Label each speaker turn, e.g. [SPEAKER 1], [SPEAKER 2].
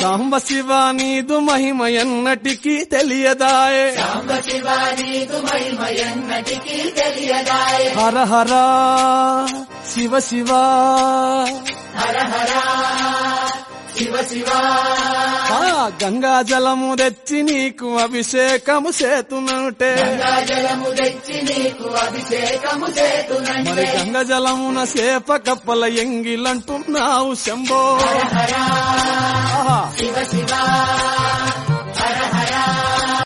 [SPEAKER 1] సాంబ శివ నీదు మహిమ ఎన్నటికీ తెలియదాయే
[SPEAKER 2] సాంబ శివ నీదు మహిమ ఎన్నటికీ తెలియదాయే
[SPEAKER 1] హర హర శివ శివ
[SPEAKER 2] హర హర శివ శివ
[SPEAKER 1] ఆ గంగా జలము తెచ్చి నీకు అభిషేకము చేతునంటే
[SPEAKER 2] జలము తెచ్చి నీకు అభిషేకము
[SPEAKER 1] మరి
[SPEAKER 2] చేతునంటే
[SPEAKER 1] గంగ జలమున సేప కప్పల ఎంగిలంటున్నావు శంభో
[SPEAKER 2] హర
[SPEAKER 1] ఆహా
[SPEAKER 2] శివ శివ